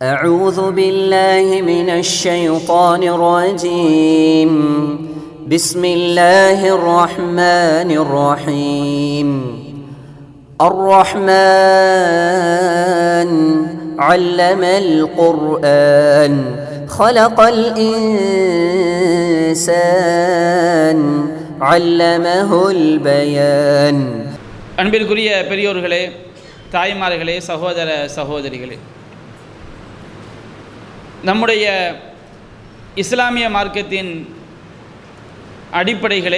أعوذ بالله من الشيطان الرجيم بسم الله الرحمن الرحيم الرحمن علم القرآن خلق الإنسان علمه البيان அன்பிற்குரிய பெரியோர்களே தாய்மார்களே சகோதர சகோதரிகளே நம்முடைய இஸ்லாமிய மார்க்கத்தின் அடிப்படைகளை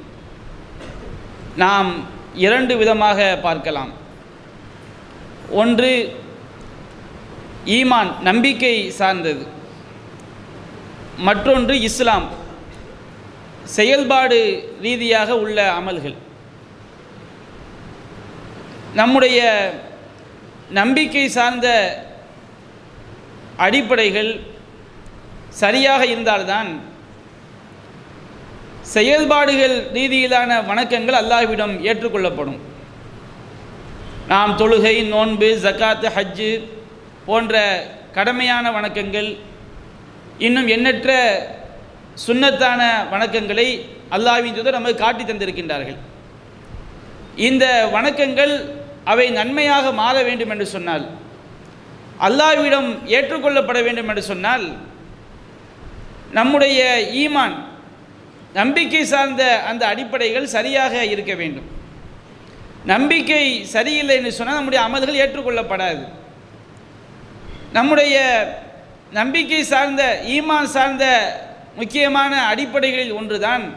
நாம் இரண்டு விதமாக பார்க்கலாம் ஒன்று ஈமான் நம்பிக்கை சார்ந்தது மற்றொன்று இஸ்லாம் செயல்பாடு ரீதியாக உள்ள அமல்கள் நம்முடைய நம்பிக்கை சார்ந்த அடிப்படைகள் சரியாக இருந்தால்தான் செயல்பாடுகள் ரீதியிலான வணக்கங்கள் அல்லாஹ்விடம் ஏற்றுக்கொள்ளப்படும் நாம் தொழுகை நோன்பு ஜக்காத்து ஹஜ்ஜு போன்ற கடமையான வணக்கங்கள் இன்னும் எண்ணற்ற சுன்னத்தான வணக்கங்களை அல்லாஹ்வின் தூதர் நமக்கு காட்டி தந்திருக்கின்றார்கள் இந்த வணக்கங்கள் அவை நன்மையாக மாற வேண்டும் என்று சொன்னால் அல்லாஹ்விடம் ஏற்றுக்கொள்ளப்பட வேண்டும் என்று சொன்னால் நம்முடைய ஈமான் நம்பிக்கை சார்ந்த அந்த அடிப்படைகள் சரியாக இருக்க வேண்டும் நம்பிக்கை சரியில்லை என்று சொன்னால் நம்முடைய அமல்கள் ஏற்றுக்கொள்ளப்படாது நம்முடைய நம்பிக்கை சார்ந்த ஈமான் சார்ந்த முக்கியமான அடிப்படைகளில் ஒன்றுதான்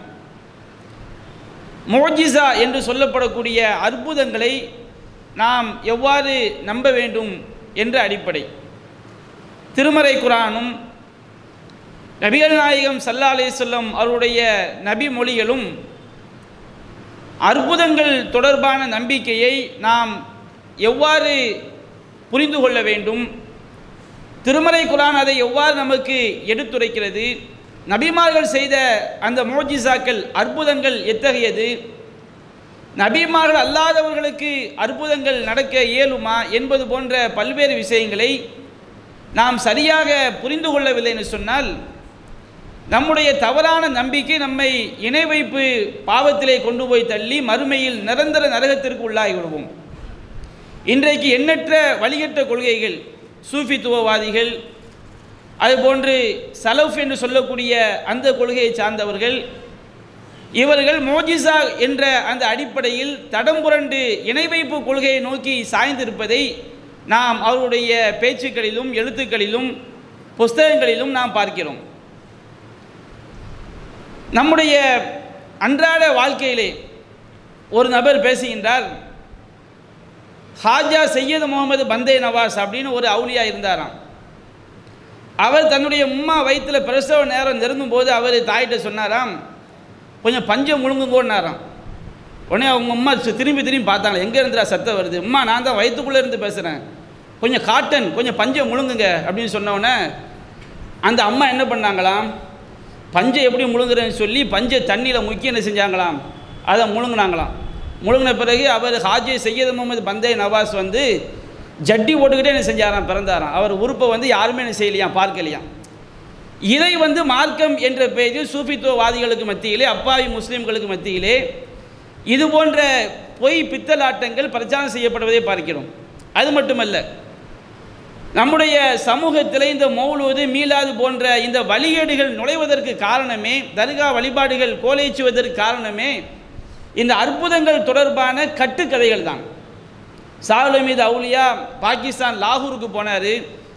மோஜிசா என்று சொல்லப்படக்கூடிய அற்புதங்களை நாம் எவ்வாறு நம்ப வேண்டும் என்ற அடிப்படை திருமறை குரானும் நபிகள் நாயகம் சல்லா அலே சொல்லம் அவருடைய நபி மொழிகளும் அற்புதங்கள் தொடர்பான நம்பிக்கையை நாம் எவ்வாறு புரிந்து கொள்ள வேண்டும் திருமறை குரான் அதை எவ்வாறு நமக்கு எடுத்துரைக்கிறது நபிமார்கள் செய்த அந்த மோஜிசாக்கள் அற்புதங்கள் எத்தகையது நபிமார்கள் அல்லாதவர்களுக்கு அற்புதங்கள் நடக்க இயலுமா என்பது போன்ற பல்வேறு விஷயங்களை நாம் சரியாக புரிந்து கொள்ளவில்லை என்று சொன்னால் நம்முடைய தவறான நம்பிக்கை நம்மை இணை வைப்பு பாவத்திலே கொண்டு போய் தள்ளி மறுமையில் நிரந்தர நரகத்திற்கு உள்ளாகி விடுவோம் இன்றைக்கு எண்ணற்ற வழிகட்ட கொள்கைகள் சூஃபித்துவவாதிகள் அதுபோன்று சலஃப் என்று சொல்லக்கூடிய அந்த கொள்கையை சார்ந்தவர்கள் இவர்கள் மோஜிசா என்ற அந்த அடிப்படையில் தடம் புரண்டு இணை வைப்பு கொள்கையை நோக்கி சாய்ந்திருப்பதை நாம் அவருடைய பேச்சுக்களிலும் எழுத்துக்களிலும் புஸ்தகங்களிலும் நாம் பார்க்கிறோம் நம்முடைய அன்றாட வாழ்க்கையிலே ஒரு நபர் பேசுகின்றார் ஹாஜா சையது முகமது பந்தே நவாஸ் அப்படின்னு ஒரு அவுலியா இருந்தாராம் அவர் தன்னுடைய உம்மா வயிற்றில் பிரசவ நேரம் நெருங்கும் போது அவர் தாயிட்ட சொன்னாராம் கொஞ்சம் பஞ்சம் முழுங்குங்கோன்னாராம் உடனே அவங்க அம்மா திரும்பி திரும்பி பார்த்தாங்க எங்கே இருந்துடா சத்தம் வருது அம்மா நான் தான் வயிற்றுக்குள்ளே இருந்து பேசுகிறேன் கொஞ்சம் காட்டன் கொஞ்சம் பஞ்சம் முழுங்குங்க அப்படின்னு சொன்னோடனே அந்த அம்மா என்ன பண்ணாங்களாம் பஞ்சை எப்படி முழுங்குறேன்னு சொல்லி பஞ்சை தண்ணியில் முக்கி என்ன செஞ்சாங்களாம் அதை முழுங்கினாங்களாம் முழுங்கின பிறகு அவர் ஹாஜி சையது முகமது பந்தே நவாஸ் வந்து ஜட்டி போட்டுக்கிட்டே என்ன செஞ்சாராம் பிறந்தாராம் அவர் உறுப்பை வந்து யாருமே என்ன செய்யலையாம் பார்க்கலையாம் இதை வந்து மார்க்கம் என்ற பெயரில் சூஃபித்துவவாதிகளுக்கு மத்தியிலே அப்பாவி முஸ்லீம்களுக்கு மத்தியிலே இது போன்ற பொய் பித்தலாட்டங்கள் பிரச்சாரம் செய்யப்படுவதை பார்க்கிறோம் அது மட்டுமல்ல நம்முடைய சமூகத்தில் இந்த மௌலுவது மீளாது போன்ற இந்த வழிகேடுகள் நுழைவதற்கு காரணமே தர்கா வழிபாடுகள் கோலேச்சுவதற்கு காரணமே இந்த அற்புதங்கள் தொடர்பான கட்டுக்கதைகள் தான் சாகுல மீது அவுலியா பாகிஸ்தான் லாகூருக்கு போனார்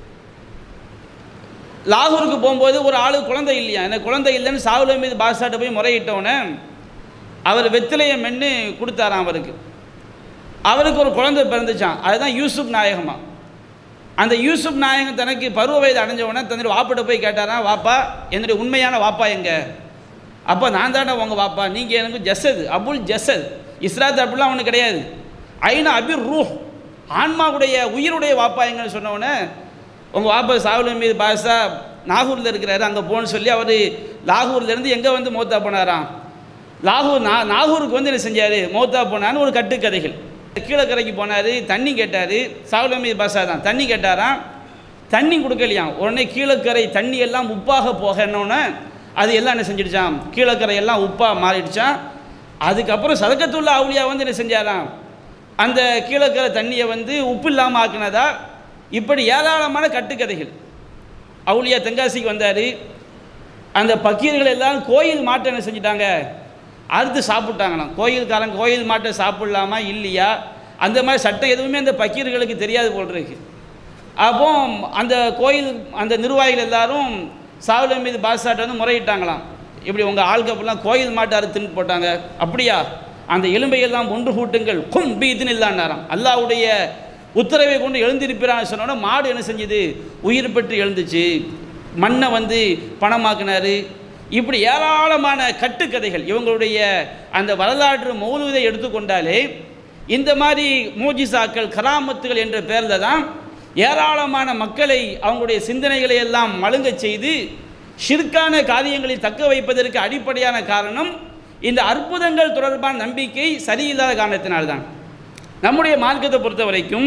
லாகூருக்கு போகும்போது ஒரு ஆளு குழந்தை இல்லையா எனக்கு குழந்தை இல்லைன்னு சாகுல மீது பாஷாட்ட போய் முறையிட்டவுடனே அவர் வெத்திலையை மென்று கொடுத்தாராம் அவருக்கு அவருக்கு ஒரு குழந்தை பிறந்துச்சான் அதுதான் யூசுப் நாயகமா அந்த யூசுப் நாயகம் தனக்கு பருவ வயது அடைஞ்ச உடனே தன்னுடைய வாப்பிட்ட போய் கேட்டாராம் வாப்பா என்னுடைய உண்மையான வாப்பா எங்க அப்போ நான் தானே உங்கள் வாப்பா நீங்கள் எனக்கு ஜசது அபுல் ஜசத் இஸ்ராத் அப்படிலாம் ஒன்றும் கிடையாது ஐநா அபிர் ரூஹ் ஆன்மாவுடைய உயிருடைய வாப்பா எங்கன்னு சொன்னவுடனே உங்கள் வாப்பா சாகுல மீது பாஷா நாகூரில் இருக்கிறாரு அங்கே போகணும்னு சொல்லி அவர் லாகூர்லேருந்து எங்கே வந்து மௌத்தா போனாராம் லாகூர் நா நாகூருக்கு வந்து என்ன செஞ்சார் மௌத்தா போனான்னு ஒரு கட்டுக்கதைகள் கீழக்கரைக்கு போனார் தண்ணி கேட்டார் சாகுலமி பாஷா தான் தண்ணி கேட்டாராம் தண்ணி கொடுக்கலையாம் உடனே கீழக்கரை தண்ணி எல்லாம் உப்பாக போகணுன்னே அது எல்லாம் என்ன செஞ்சிடுச்சாம் கீழக்கரை எல்லாம் உப்பாக மாறிடுச்சான் அதுக்கப்புறம் சதக்கத்துள்ள அவுளியா வந்து என்ன செஞ்சாராம் அந்த கீழக்கரை தண்ணியை வந்து உப்பு இல்லாமல் ஆக்குனதா இப்படி ஏராளமான கட்டுக்கதைகள் அவுளியா தென்காசிக்கு வந்தார் அந்த பக்கீர்கள் எல்லாம் கோயில் மாட்டை என்ன செஞ்சிட்டாங்க அறுத்து சாப்பிட்டாங்களாம் கோயில்காரன் கோயில் மாட்டை சாப்பிடலாமா இல்லையா அந்த மாதிரி சட்டம் எதுவுமே அந்த பக்கீர்களுக்கு தெரியாது போல் இருக்கு அப்போ அந்த கோயில் அந்த நிர்வாகிகள் எல்லாரும் சாவுல மீது பாசாட்டை வந்து முறையிட்டாங்களாம் இப்படி உங்கள் ஆள்கப்பெல்லாம் கோயில் மாட்டை அறுத்துன்னு போட்டாங்க அப்படியா அந்த எலும்பையெல்லாம் ஒன்று கூட்டுங்கள் கும் பீதுன்னு இல்லாண்டாராம் அல்லாவுடைய உத்தரவை கொண்டு எழுந்திருப்பிறான்னு சொன்னோன்னா மாடு என்ன செஞ்சுது உயிர் பெற்று எழுந்துச்சு மண்ணை வந்து பணமாக்குனாரு இப்படி ஏராளமான கட்டுக்கதைகள் இவங்களுடைய அந்த வரலாற்று மௌலுவதை எடுத்துக்கொண்டாலே இந்த மாதிரி மூஜிசாக்கள் கராமத்துகள் என்ற பேரில் தான் ஏராளமான மக்களை அவங்களுடைய சிந்தனைகளை எல்லாம் மழுங்கச் செய்து ஷிர்கான காரியங்களை தக்க வைப்பதற்கு அடிப்படையான காரணம் இந்த அற்புதங்கள் தொடர்பான நம்பிக்கை சரியில்லாத காரணத்தினால்தான் நம்முடைய மார்க்கத்தை பொறுத்த வரைக்கும்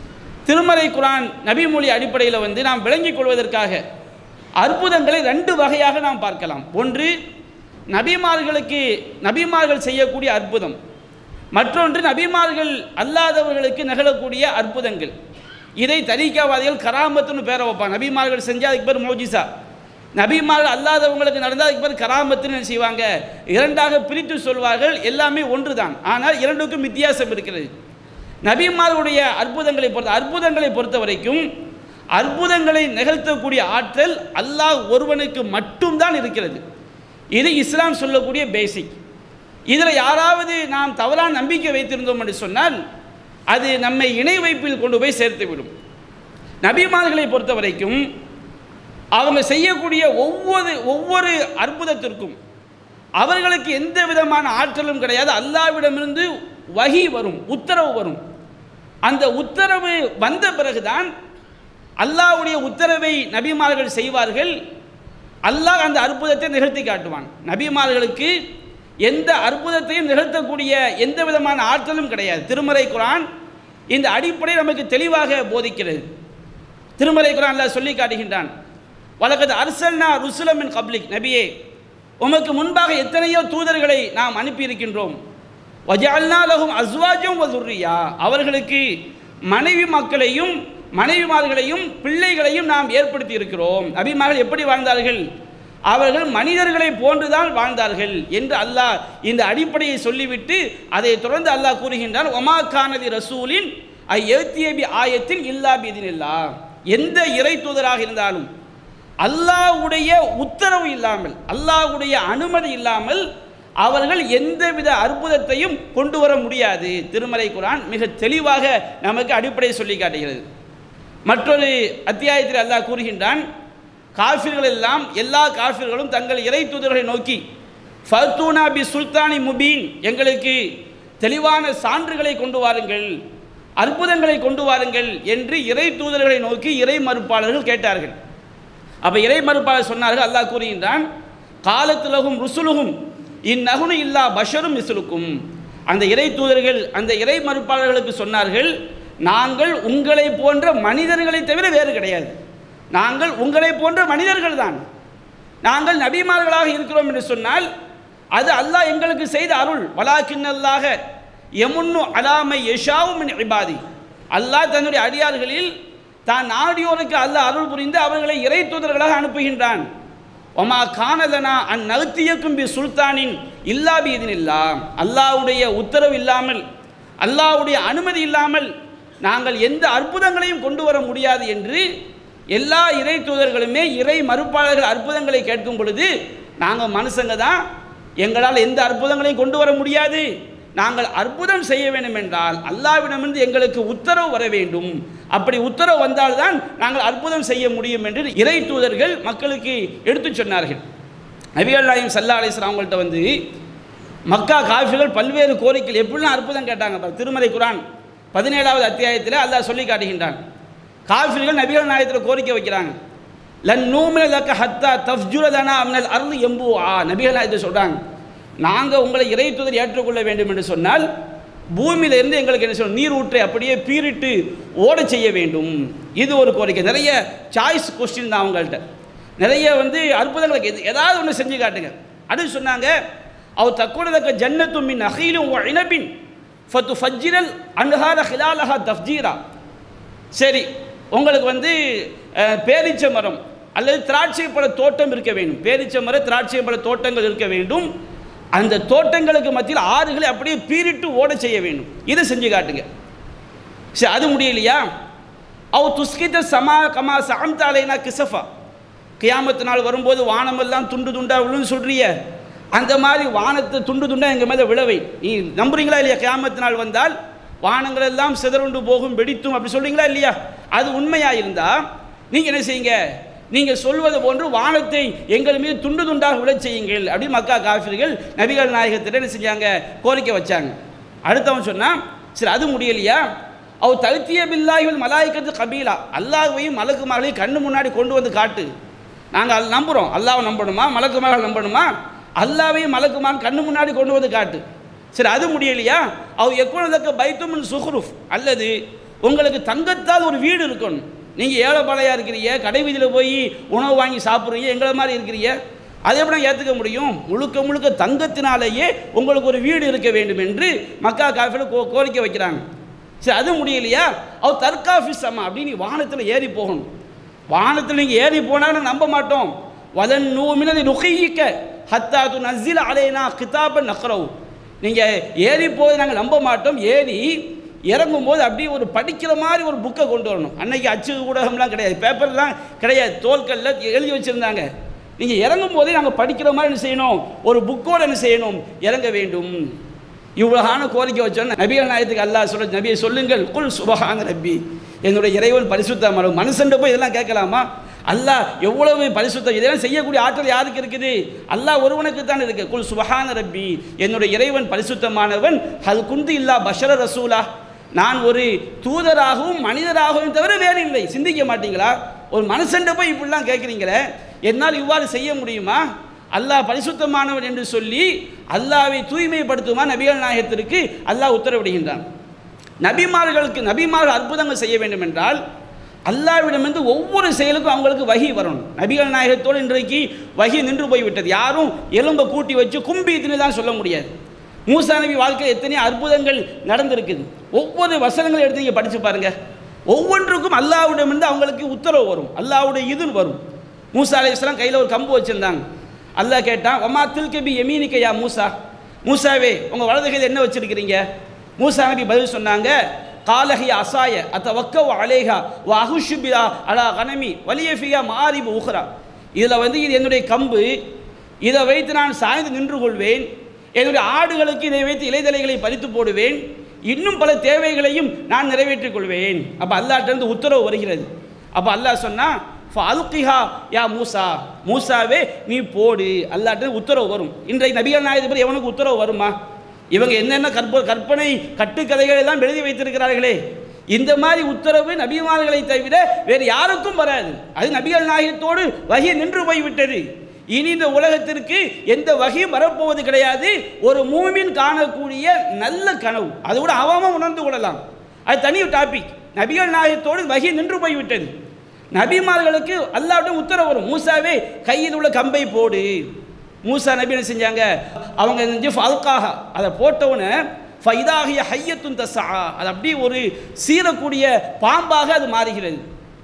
திருமறை குரான் நபிமொழி அடிப்படையில் வந்து நாம் விளங்கிக் கொள்வதற்காக அற்புதங்களை ரெண்டு வகையாக நாம் பார்க்கலாம் ஒன்று நபிமார்களுக்கு நபிமார்கள் செய்யக்கூடிய அற்புதம் மற்றொன்று நபிமார்கள் அல்லாதவர்களுக்கு நிகழக்கூடிய அற்புதங்கள் இதை தரிக்காவாதிகள் கராமத்துன்னு பேரை வைப்பாங்க நபிமார்கள் செஞ்சால் அதுக்கு பேர் மோஜிசா நபிமார்கள் அல்லாதவங்களுக்கு நடந்தால் அதுக்கு பேர் கராமத்துன்னு என்ன செய்வாங்க இரண்டாக பிரித்து சொல்வார்கள் எல்லாமே ஒன்று தான் ஆனால் இரண்டுக்கும் வித்தியாசம் இருக்கிறது நபிமார்களுடைய அற்புதங்களை பொறுத்த அற்புதங்களை பொறுத்த வரைக்கும் அற்புதங்களை நிகழ்த்தக்கூடிய ஆற்றல் அல்லாஹ் ஒருவனுக்கு மட்டும்தான் இருக்கிறது இது இஸ்லாம் சொல்லக்கூடிய பேசிக் இதில் யாராவது நாம் தவறான நம்பிக்கை வைத்திருந்தோம் என்று சொன்னால் அது நம்மை இணை வைப்பில் கொண்டு போய் சேர்த்துவிடும் நபிமார்களை பொறுத்த வரைக்கும் அவங்க செய்யக்கூடிய ஒவ்வொரு ஒவ்வொரு அற்புதத்திற்கும் அவர்களுக்கு எந்த விதமான ஆற்றலும் கிடையாது அல்லாவிடமிருந்து வகி வரும் உத்தரவு வரும் அந்த உத்தரவு வந்த பிறகுதான் அல்லாஹ்வுடைய உத்தரவை நபிமார்கள் செய்வார்கள் அல்லாஹ் அந்த அற்புதத்தை நிகழ்த்தி காட்டுவான் நபிமார்களுக்கு எந்த அற்புதத்தையும் நிகழ்த்தக்கூடிய எந்த விதமான ஆற்றலும் கிடையாது திருமறை குரான் இந்த அடிப்படை நமக்கு தெளிவாக போதிக்கிறது திருமறை குரான் அல்லாஹ் சொல்லி காட்டுகின்றான் வழக்கது அரசல்னா ருசுலமின் கப்லிக் நபியே உமக்கு முன்பாக எத்தனையோ தூதர்களை நாம் அனுப்பியிருக்கின்றோம் வஜால்னா லகும் அஸ்வாஜும் வதுர்ரியா அவர்களுக்கு மனைவி மக்களையும் மனைவிமார்களையும் பிள்ளைகளையும் நாம் ஏற்படுத்தி இருக்கிறோம் நபிமார்கள் எப்படி வாழ்ந்தார்கள் அவர்கள் மனிதர்களை போன்றுதான் வாழ்ந்தார்கள் என்று அல்லாஹ் இந்த அடிப்படையை சொல்லிவிட்டு அதை தொடர்ந்து அல்லாஹ் கூறுகின்றான் ஒமா கானதி ரசூலின் ஐயத்தியபி ஆயத்தின் இல்லா பீதினில்லா எந்த இறை தூதராக இருந்தாலும் அல்லாஹ்வுடைய உத்தரவு இல்லாமல் அல்லாஹ்வுடைய அனுமதி இல்லாமல் அவர்கள் எந்தவித அற்புதத்தையும் கொண்டு வர முடியாது திருமலை குரான் மிக தெளிவாக நமக்கு அடிப்படை சொல்லி காட்டுகிறது மற்றொரு அத்தியாயத்தில் அல்லாஹ் கூறுகின்றான் காஃபிர்கள் எல்லாம் எல்லா காஃபிர்களும் தங்கள் இறை தூதர்களை நோக்கி ஃபர்தூனா பி சுல்தானி முபீன் எங்களுக்கு தெளிவான சான்றுகளை கொண்டு வாருங்கள் அற்புதங்களை கொண்டு வாருங்கள் என்று இறை தூதர்களை நோக்கி இறை மறுப்பாளர்கள் கேட்டார்கள் அப்போ இறை மறுப்பாளர் சொன்னார்கள் அல்லாஹ் கூறுகின்றான் காலத்துலகும் ருசுலுகும் இந்நகுனு இல்லா பஷரும் மிசுலுக்கும் அந்த இறை தூதர்கள் அந்த இறை மறுப்பாளர்களுக்கு சொன்னார்கள் நாங்கள் உங்களை போன்ற மனிதர்களை தவிர வேறு கிடையாது நாங்கள் உங்களை போன்ற மனிதர்கள் தான் நாங்கள் நபிமார்களாக இருக்கிறோம் என்று சொன்னால் அது அல்லாஹ் எங்களுக்கு செய்த அருள் வலாக்கின்னல்லாக எமுன்னு அலாமை யஷாவும் இபாதி அல்லாஹ் தன்னுடைய அடியார்களில் தான் நாடியோருக்கு அல்லாஹ் அருள் புரிந்து அவர்களை இறை தூதர்களாக அனுப்புகின்றான் ஒமா கானலனா அந் நகத்தியக்கும் பி சுல்தானின் இல்லா பீதின் இல்லா அல்லாவுடைய உத்தரவு இல்லாமல் அல்லாவுடைய அனுமதி இல்லாமல் நாங்கள் எந்த அற்புதங்களையும் கொண்டு வர முடியாது என்று எல்லா இறை தூதர்களுமே இறை மறுப்பாளர்கள் அற்புதங்களை கேட்கும் பொழுது நாங்கள் மனுஷங்க தான் எங்களால் எந்த அற்புதங்களையும் கொண்டு வர முடியாது நாங்கள் அற்புதம் செய்ய வேண்டும் என்றால் அல்லாவிடமிருந்து எங்களுக்கு உத்தரவு வர வேண்டும் அப்படி உத்தரவு வந்தால்தான் நாங்கள் அற்புதம் செய்ய முடியும் என்று இறை தூதர்கள் மக்களுக்கு எடுத்துச் சொன்னார்கள் நபிகள் நாயம் சல்லா அலிஸ்லாம் அவங்கள்ட்ட வந்து மக்கா காஃபிகள் பல்வேறு கோரிக்கைகள் எப்படிலாம் அற்புதம் கேட்டாங்க பாரு. திருமறை குரான் பதினேழாவது அத்தியாயத்தில் அல்லாஹ் சொல்லி காட்டுகின்றான் காஃபிர்கள் நபிகள் நாயத்தில் கோரிக்கை வைக்கிறாங்க லன் நூமின லக்க ஹத்தா தஃப்ஜுரதனா அம்னல் அருள் எம்பு ஆ நபிகள் நாயத்தை சொல்கிறாங்க நாங்கள் உங்களை இறை தூதர் ஏற்றுக்கொள்ள வேண்டும் என்று சொன்னால் பூமியிலிருந்து எங்களுக்கு என்ன சொல்லணும் நீர் ஊற்றை அப்படியே பீரிட்டு ஓடச் செய்ய வேண்டும் இது ஒரு கோரிக்கை நிறைய சாய்ஸ் கொஸ்டின் தான் அவங்கள்ட்ட நிறைய வந்து அற்புதங்களுக்கு எது ஏதாவது ஒன்று செஞ்சு காட்டுங்க அடுத்து சொன்னாங்க அவர் தக்குடதக்க ஜன்னத்தும் மின் அகிலும் இனபின் ஃபத்து ஃபஜ்ஜிரல் அன்ஹார ஹிலாலஹா தஃப்ஜீரா சரி உங்களுக்கு வந்து அஹ், பேரீச்ச மரம் அல்லது திராட்சை பழ தோட்டம் இருக்க வேண்டும் பேரீச்ச மர திராட்சை பழ தோட்டங்கள் இருக்க வேண்டும் அந்த தோட்டங்களுக்கு மத்தியில் ஆறுகளை அப்படியே பீரிட்டு ஓட செய்ய வேண்டும் இதை செஞ்சு காட்டுங்க சரி அது முடியலையா அவ் துஸ்கித சமா கமா சாம்தாலேனா கிசஃபா கியாமத்து நாள் வரும்போது வானமெல்லாம் துண்டு துண்டா விழுன்னு சொல்றிய அந்த மாதிரி வானத்தை துண்டு துண்டா எங்கள் மேலே விழவை நீ நம்புறீங்களா இல்லையா கியாமத்து நாள் வந்தால் வானங்கள் எல்லாம் சிதறுண்டு போகும் வெடித்தும் அப்படி சொல்றீங்களா இல்லையா அது உண்மையா இருந்தா நீங்க என்ன செய்யுங்க நீங்க சொல்வது போன்று வானத்தை எங்கள் மீது துண்டு துண்டாக விழச் செய்யுங்கள் அப்படின்னு மக்கா காஃபிர்கள் நபிகள் நாயகத்திட்ட என்ன செஞ்சாங்க கோரிக்கை வச்சாங்க அடுத்தவன் சொன்னான் சரி அது முடியலையா அவ தழுத்திய பில்லாய்கள் மலாய்க்கத்து கபீலா அல்லாஹ்வையும் மலக்குமார்களையும் கண்ணு முன்னாடி கொண்டு வந்து காட்டு நாங்கள் அது நம்புகிறோம் அல்லாவை நம்பணுமா மலக்குமார்கள் நம்பணுமா அல்லாவையும் மலக்குமார் கண்ணு முன்னாடி கொண்டு வந்து காட்டு சரி அது முடியலையா அவ எக்குனதக்க பைத்துமன் சுஹ்ருஃப் அல்லது உங்களுக்கு தங்கத்தால் ஒரு வீடு இருக்கணும் நீங்கள் ஏழைப்பாளையாக இருக்கிறீங்க கடை வீதியில் போய் உணவு வாங்கி சாப்பிட்றீங்க எங்களை மாதிரி இருக்கிறீங்க அதை எப்படி ஏற்றுக்க முடியும் முழுக்க முழுக்க தங்கத்தினாலேயே உங்களுக்கு ஒரு வீடு இருக்க வேண்டும் என்று மக்கா காஃபில் கோ கோரிக்கை வைக்கிறாங்க சரி அது முடியலையா அவர் தற்காஃபி சமா அப்படின்னு நீ வானத்தில் ஏறி போகணும் வானத்தில் நீங்கள் ஏறி போனாலும் நம்ப மாட்டோம் வதன் நூமினது நுகையிக்க ஹத்தா து நஸ்ஸில் அலைனா கிதாபன் நக்ரவு நீங்கள் ஏறி போய் நாங்கள் நம்ப மாட்டோம் ஏறி இறங்கும்போது அப்படியே ஒரு படிக்கிற மாதிரி ஒரு புக்கை கொண்டு வரணும் அன்னைக்கு அச்சு ஊடகம்லாம் கிடையாது பேப்பர்லாம் கிடையாது தோல்கல்ல எழுதி வச்சுருந்தாங்க நீங்கள் இறங்கும் போதே நாங்கள் படிக்கிற மாதிரி என்ன செய்யணும் ஒரு புக்கோடு என்ன செய்யணும் இறங்க வேண்டும் இவ்வளோகான கோரிக்கை வச்சோன்னு நபிகள் நாயத்துக்கு அல்லாஹ் சொல்ல நபியை சொல்லுங்கள் குல் சுபஹான ரப்பி என்னுடைய இறைவன் பரிசுத்தமான மனுஷன் போய் இதெல்லாம் கேட்கலாமா அல்லாஹ் எவ்வளவு பரிசுத்தம் இதெல்லாம் செய்யக்கூடிய ஆற்றல் யாருக்கு இருக்குது அல்லாஹ் ஒருவனுக்கு தான் இருக்கு குல் சுபஹான ரப்பி என்னுடைய இறைவன் பரிசுத்தமானவன் அது குந்து இல்லா பஷர ரசூலா நான் ஒரு தூதராகவும் மனிதராகவும் தவிர வேறு இல்லை சிந்திக்க மாட்டீங்களா ஒரு மனுஷன் போய் இப்படிலாம் கேட்குறீங்களே என்னால் இவ்வாறு செய்ய முடியுமா அல்லாஹ் பரிசுத்தமானவன் என்று சொல்லி அல்லாவை தூய்மைப்படுத்துமா நபிகள் நாயகத்திற்கு அல்லாஹ் உத்தரவிடுகின்றான் நபிமார்களுக்கு நபிமார்கள் அற்புதங்கள் செய்ய வேண்டும் என்றால் அல்லாவிடமிருந்து ஒவ்வொரு செயலுக்கும் அவங்களுக்கு வகி வரணும் நபிகள் நாயகத்தோடு இன்றைக்கு வகி நின்று போய்விட்டது யாரும் எலும்பை கூட்டி வச்சு கும்பித்துன்னு தான் சொல்ல முடியாது மூசா நபி வாழ்க்கையில் எத்தனை அற்புதங்கள் நடந்திருக்குது ஒவ்வொரு வசனங்களை எடுத்து நீங்கள் படித்து பாருங்க ஒவ்வொன்றுக்கும் அல்லாவிடமிருந்து அவங்களுக்கு உத்தரவு வரும் அல்லாவுடைய இது வரும் மூசா அலையாம் கையில் ஒரு கம்பு வச்சுருந்தாங்க அல்லாஹ் கேட்டான் ஒமா தில்க பி எமீனிக்கையா மூசா மூசாவே உங்கள் வலது கையில் என்ன வச்சிருக்கிறீங்க மூசா நபி பதில் சொன்னாங்க காலஹி அசாய அத்த வக்கவ் அலேஹா வ அகுஷுபிலா அலா கனமி வலியஃபியா மாரிபு உஹ்ரா இதில் வந்து இது என்னுடைய கம்பு இதை வைத்து நான் சாய்ந்து நின்று கொள்வேன் என்னுடைய ஆடுகளுக்கு இதை வைத்து இலைதலைகளை பறித்து போடுவேன் இன்னும் பல தேவைகளையும் நான் நிறைவேற்றிக் கொள்வேன் அப்போ அல்லாட்டிருந்து உத்தரவு வருகிறது அப்போ அல்லாஹ் சொன்னா அல்கிஹா யா மூசா மூசாவே நீ போடு அல்லாட்டு உத்தரவு வரும் இன்றைக்கு நபிகள் நாயகத்தை எவனுக்கு உத்தரவு வருமா இவங்க என்னென்ன கற்ப கற்பனை கட்டுக்கதைகள் எல்லாம் எழுதி வைத்திருக்கிறார்களே இந்த மாதிரி உத்தரவு நபிமார்களை தவிர வேறு யாருக்கும் வராது அது நபிகள் நாயகத்தோடு வகி நின்று போய்விட்டது இனி இந்த உலகத்திற்கு எந்த வகையும் வரப்போவது கிடையாது ஒரு மூமின் காணக்கூடிய நல்ல கனவு அது கூட அவன் உணர்ந்து கொள்ளலாம் அது தனி டாபிக் நபிகள் நாயகத்தோடு வகி நின்று போய்விட்டது நபிமார்களுக்கு அல்லாவிட உத்தரவு வரும் மூசாவே கையில் உள்ள கம்பை போடு மூசா நபி என்ன செஞ்சாங்க அவங்க செஞ்சு ஃபால்காக அதை போட்டவுடனே ஃபைதாகிய ஹையத்துன் தசா அது அப்படியே ஒரு சீரக்கூடிய பாம்பாக அது மாறுகிறது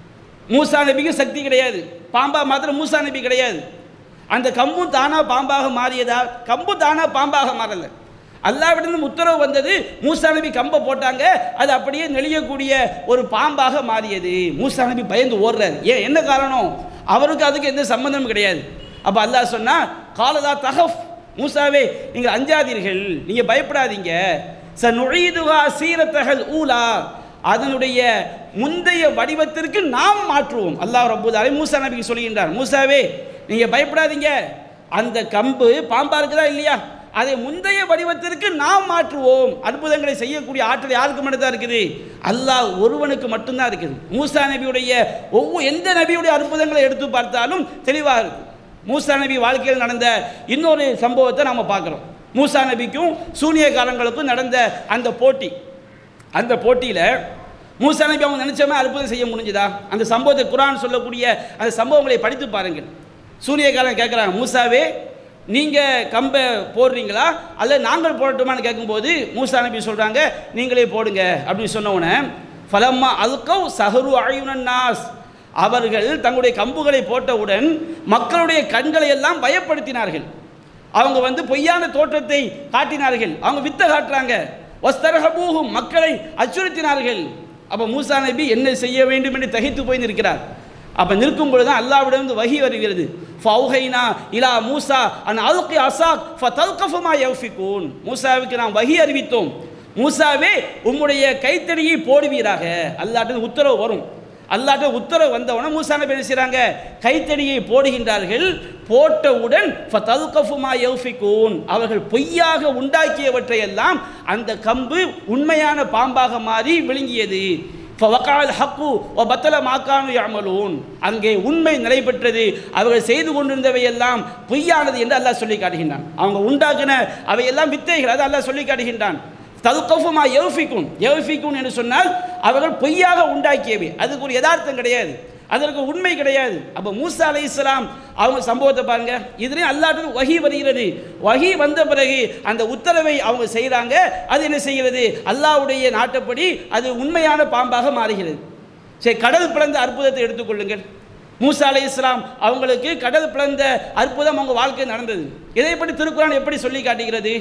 மூசா நபிக்கு சக்தி கிடையாது பாம்பா மாத்திரம் மூசா நபி கிடையாது அந்த கம்பும் தானா பாம்பாக மாறியதா கம்பு தானா பாம்பாக மாறல அல்லாவிடம் உத்தரவு வந்தது மூசா நபி கம்பை போட்டாங்க அது அப்படியே நெளியக்கூடிய ஒரு பாம்பாக மாறியது மூசா நபி பயந்து ஓடுறாரு ஏன் என்ன காரணம் அவருக்கு அதுக்கு எந்த சம்பந்தமும் கிடையாது அப்போ அல்லாஹ் சொன்னா காலதா தகஃப் மூசாவே நீங்கள் அஞ்சாதீர்கள் நீங்கள் பயப்படாதீங்க ச நுழைதுகா சீரத்தகல் ஊலா அதனுடைய முந்தைய வடிவத்திற்கு நாம் மாற்றுவோம் அல்லாஹ் ரப்பூதாலே மூசா நபிக்கு சொல்கின்றார் மூசாவே நீங்கள் பயப்படாதீங்க அந்த கம்பு பாம்பா இருக்குதா இல்லையா அதை முந்தைய வடிவத்திற்கு நாம் மாற்றுவோம் அற்புதங்களை செய்யக்கூடிய ஆற்றல் யாருக்கு மட்டும் தான் இருக்குது அல்லாஹ் ஒருவனுக்கு மட்டும்தான் இருக்குது மூசா நபியுடைய ஒவ்வொரு எந்த நபியுடைய அற்புதங்களை எடுத்து பார்த்தாலும் தெளிவாக இருக்கு மூசா நபி வாழ்க்கையில் நடந்த இன்னொரு சம்பவத்தை நாம் பார்க்குறோம் மூசா நபிக்கும் சூனியக்காரங்களுக்கும் நடந்த அந்த போட்டி அந்த போட்டியில் மூசா நபி அவங்க நினைச்சமே அற்புதம் செய்ய முடிஞ்சுதா அந்த சம்பவத்தை குரான் சொல்லக்கூடிய அந்த சம்பவங்களை படித்து பாருங்கள் சூரியகாரன் கேட்குறாங்க மூசாவே நீங்கள் கம்பை போடுறீங்களா அல்ல நாங்கள் போடட்டுமான்னு கேட்கும்போது மூசா நபி சொல்கிறாங்க நீங்களே போடுங்க அப்படின்னு சொன்ன உடனே ஃபலம்மா அல்கவ் சஹரு அயுனன் நாஸ் அவர்கள் தங்களுடைய கம்புகளை போட்டவுடன் மக்களுடைய கண்களை எல்லாம் பயப்படுத்தினார்கள் அவங்க வந்து பொய்யான தோற்றத்தை காட்டினார்கள் அவங்க வித்தை காட்டுறாங்க வஸ்தரகபூகும் மக்களை அச்சுறுத்தினார்கள் அப்போ மூசா நபி என்ன செய்ய வேண்டும் என்று தகைத்து போய் நிற்கிறார் அப்போ நிற்கும் பொழுது தான் அல்லாவிடம் வகி வருகிறது ஃபௌஹைனா இலா மூசா அன் அல்கி அசாக் ஃபதல்கஃபுமா யௌஃபிகூன் மூசாவுக்கு நாம் வகி அறிவித்தோம் மூசாவே உம்முடைய கைத்தடியை போடுவீராக அல்லாட்டு உத்தரவு வரும் அல்லாட்ட உத்தரவு வந்தவுடனே மூசா நபி என்ன செய்கிறாங்க கைத்தடியை போடுகின்றார்கள் போட்டவுடன் ஃபதல்கஃபுமா யௌஃபிகூன் அவர்கள் பொய்யாக உண்டாக்கியவற்றை எல்லாம் அந்த கம்பு உண்மையான பாம்பாக மாறி விழுங்கியது ஃபவகால் ஹக்கு ஒ பத்தல மாக்கானு யாமலூன் அங்கே உண்மை நிலை பெற்றது அவர்கள் செய்து கொண்டிருந்தவை எல்லாம் பொய்யானது என்று அல்லாஹ் சொல்லி காட்டுகின்றான் அவங்க உண்டாக்கின அவையெல்லாம் வித்தைகள் அதை அல்லாஹ் சொல்லி காட்டுகின்றான் தல்கஃபுமா யௌஃபிக்கும் யௌஃபிக்கும் என்று சொன்னால் அவர்கள் பொய்யாக உண்டாக்கியவை அதுக்கு ஒரு யதார்த்தம் கிடையாது அதற்கு உண்மை கிடையாது அப்போ மூசா அலை இஸ்லாம் அவங்க சம்பவத்தை பாருங்க இதுலேயும் அல்லாட்டு வகி வருகிறது வகி வந்த பிறகு அந்த உத்தரவை அவங்க செய்கிறாங்க அது என்ன செய்கிறது அல்லாவுடைய நாட்டப்படி அது உண்மையான பாம்பாக மாறுகிறது சரி கடல் பிளந்த அற்புதத்தை எடுத்துக்கொள்ளுங்கள் மூசா அலை இஸ்லாம் அவங்களுக்கு கடல் பிளந்த அற்புதம் அவங்க வாழ்க்கை நடந்தது இதை பற்றி திருக்குறான் எப்படி சொல்லி காட்டுகிறது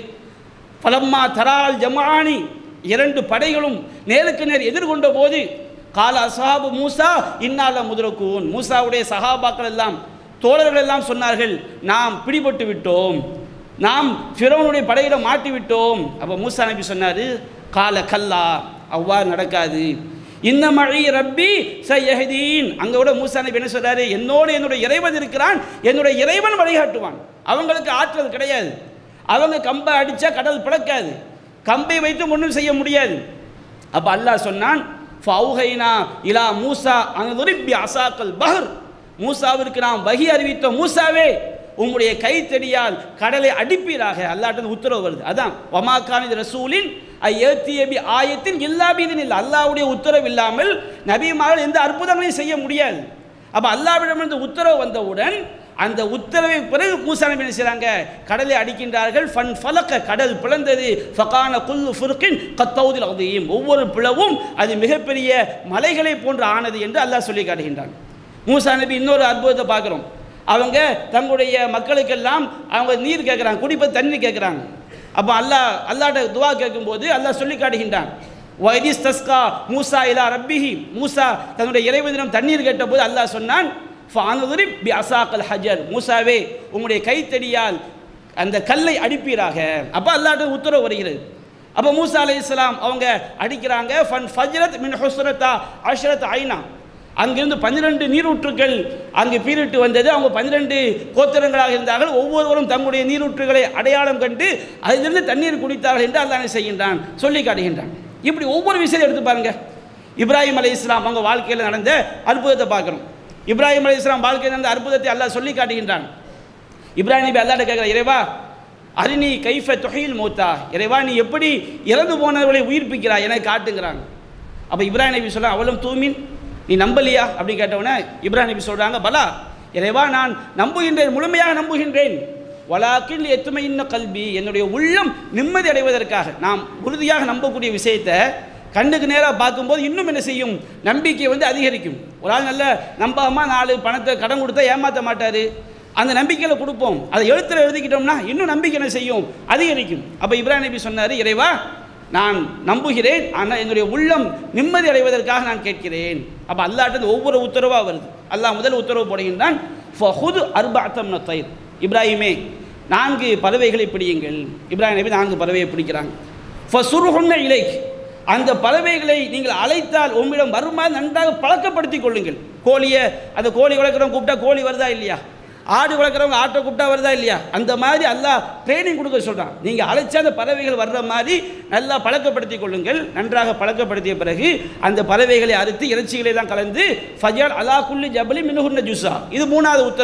பலம்மா தரால் ஜமானி இரண்டு படைகளும் நேருக்கு நேர் எதிர்கொண்ட போது கால அசாபு மூசா இன்னால முதலக்கூன் மூசாவுடைய சகாபாக்கள் எல்லாம் தோழர்கள் எல்லாம் சொன்னார்கள் நாம் பிடிபட்டு விட்டோம் நாம் ஃபிரோனுடைய படையில மாட்டி விட்டோம் அப்போ மூசா நபி சொன்னார் கால கல்லா அவ்வாறு நடக்காது இந்த மழை ரப்பி சையஹதீன் அங்கே கூட மூசா நபி என்ன சொல்றாரு என்னோடு என்னுடைய இறைவன் இருக்கிறான் என்னுடைய இறைவன் வழிகாட்டுவான் அவங்களுக்கு ஆற்றல் கிடையாது அவங்க கம்பை அடித்தா கடல் பிளக்காது கம்பை வைத்து ஒன்றும் செய்ய முடியாது அப்போ அல்லாஹ் சொன்னான் ஃபவுஹைனா இலா மூசா அனதுரிப்பி அசாக்கல் பஹர் மூசாவிற்கு நாம் வகி அறிவித்தோம் மூசாவே உம்முடைய கைத்தடியால் கடலை அடிப்பீராக அல்லாட்டு உத்தரவு வருது அதான் வமாக்கானது ரசூலின் ஐயத்தியபி ஆயத்தின் இல்லாபீதின் இல்லை அல்லாவுடைய உத்தரவு இல்லாமல் நபிமார்கள் எந்த அற்புதங்களையும் செய்ய முடியாது அப்போ அல்லாவிடமிருந்து உத்தரவு வந்தவுடன் அந்த உத்தரவை பிறகு மூசா நபி என்ன செய்றாங்க கடலை அடிக்கின்றார்கள் ஃபன் ஃபலக்க கடல் பிளந்தது ஃபகான குல்லு ஃபுருக்கின் கத்தௌதில் அதையும் ஒவ்வொரு பிளவும் அது மிகப்பெரிய மலைகளை போன்று ஆனது என்று அல்லாஹ் சொல்லி காட்டுகின்றான் மூசா நபி இன்னொரு அற்புதத்தை பார்க்குறோம் அவங்க தங்களுடைய மக்களுக்கெல்லாம் அவங்க நீர் கேட்குறாங்க குடிப்ப தண்ணி கேட்குறாங்க அப்போ அல்லாஹ் அல்லாட்ட துவா கேட்கும்போது அல்லாஹ் சொல்லி காட்டுகின்றான் வைதிஸ் தஸ்கா மூசா இலா ரப்பிஹி மூசா தன்னுடைய இறைவனிடம் தண்ணீர் கேட்டபோது அல்லாஹ் சொன்னான் ஃபானுதுரி பி அசாக்கல் ஹஜர் மூசாவே உங்களுடைய கைத்தடியால் அந்த கல்லை அடிப்பீராக அப்போ அல்லாட்ட உத்தரவு வருகிறது அப்போ மூசா அலை இஸ்லாம் அவங்க அடிக்கிறாங்க ஃபன் ஃபஜ்ரத் மின் ஹுஸ்ரத்தா அஷ்ரத் ஐனா அங்கிருந்து பன்னிரெண்டு நீரூற்றுக்கள் அங்கு பீரிட்டு வந்தது அவங்க பன்னிரெண்டு கோத்திரங்களாக இருந்தார்கள் ஒவ்வொருவரும் தங்களுடைய நீரூற்றுகளை அடையாளம் கண்டு அதிலிருந்து தண்ணீர் குடித்தார்கள் என்று அல்லாஹ் என்ன செய்கின்றான் சொல்லி காட்டுகின்றான் இப்படி ஒவ்வொரு விஷயத்தை எடுத்து பாருங்க இப்ராஹிம் அலை இஸ்லாம் அவங்க வாழ்க்கையில் நடந்த அற்புதத்தை பார்க்குறோம் இப்ராஹிம் அலை இஸ்லாம் வாழ்க்கையில் நடந்த அற்புதத்தை அல்லாஹ் சொல்லி காட்டுகின்றான் இப்ராஹிம் நபி அல்லாட்ட கேட்குற இறைவா அரிணி கைஃப தொகையில் மூத்தா இறைவா நீ எப்படி இறந்து போனவர்களை உயிர்ப்பிக்கிறாய் என காட்டுங்கிறாங்க அப்போ இப்ராஹிம் நபி சொல்ல அவளும் தூமின் நீ நம்பலையா அப்படின்னு கேட்டவுடனே இப்ராஹிம் நபி சொல்கிறாங்க பலா இறைவா நான் நம்புகின்றேன் முழுமையாக நம்புகின்றேன் வலாக்கில் எத்துமை இன்ன கல்வி என்னுடைய உள்ளம் நிம்மதி அடைவதற்காக நாம் உறுதியாக நம்பக்கூடிய விஷயத்தை கண்ணுக்கு நேராக பார்க்கும்போது இன்னும் என்ன செய்யும் நம்பிக்கை வந்து அதிகரிக்கும் ஒரு ஆள் நல்ல நம்பாமல் நாலு பணத்தை கடன் கொடுத்தா ஏமாற்ற மாட்டார் அந்த நம்பிக்கையில் கொடுப்போம் அதை எழுத்துல எழுதிக்கிட்டோம்னா இன்னும் நம்பிக்கை என்ன செய்யும் அதிகரிக்கும் அப்போ இப்ராஹிம் நபி சொன்னார் இறைவா நான் நம்புகிறேன் ஆனால் என்னுடைய உள்ளம் நிம்மதி அடைவதற்காக நான் கேட்கிறேன் அப்போ அல்லாட்டது ஒவ்வொரு உத்தரவாக வருது அல்லாஹ் முதல் உத்தரவு போடுகின்றான் ஃபஹுது அர்பாத்தம் தயிர் இப்ராஹிமே நான்கு பறவைகளை பிடியுங்கள் இப்ராஹிம் நபி நான்கு பறவையை பிடிக்கிறாங்க ஃபசுருஹுன்ன இலைக் அந்த பறவைகளை நீங்கள் அழைத்தால் உம்மிடம் வருமாறு நன்றாக பழக்கப்படுத்திக் கொள்ளுங்கள் கோழியை அந்த கோழி வளர்க்குறவங்க கூப்பிட்டா கோழி வருதா இல்லையா ஆடு வளர்க்குறவங்க ஆட்டை கூப்பிட்டா வருதா இல்லையா அந்த மாதிரி அல்லாஹ் ட்ரைனிங் கொடுக்க சொல்கிறான் நீங்கள் அழைச்சா அந்த பறவைகள் வர்ற மாதிரி நல்லா பழக்கப்படுத்திக் கொள்ளுங்கள் நன்றாக பழக்கப்படுத்திய பிறகு அந்த பறவைகளை அறுத்து இறைச்சிகளை எல்லாம் கலந்து ஃபஜால் அலா குல்லி ஜபலி மினுகுன்ன ஜூசா இது மூணாவது உத்தரவு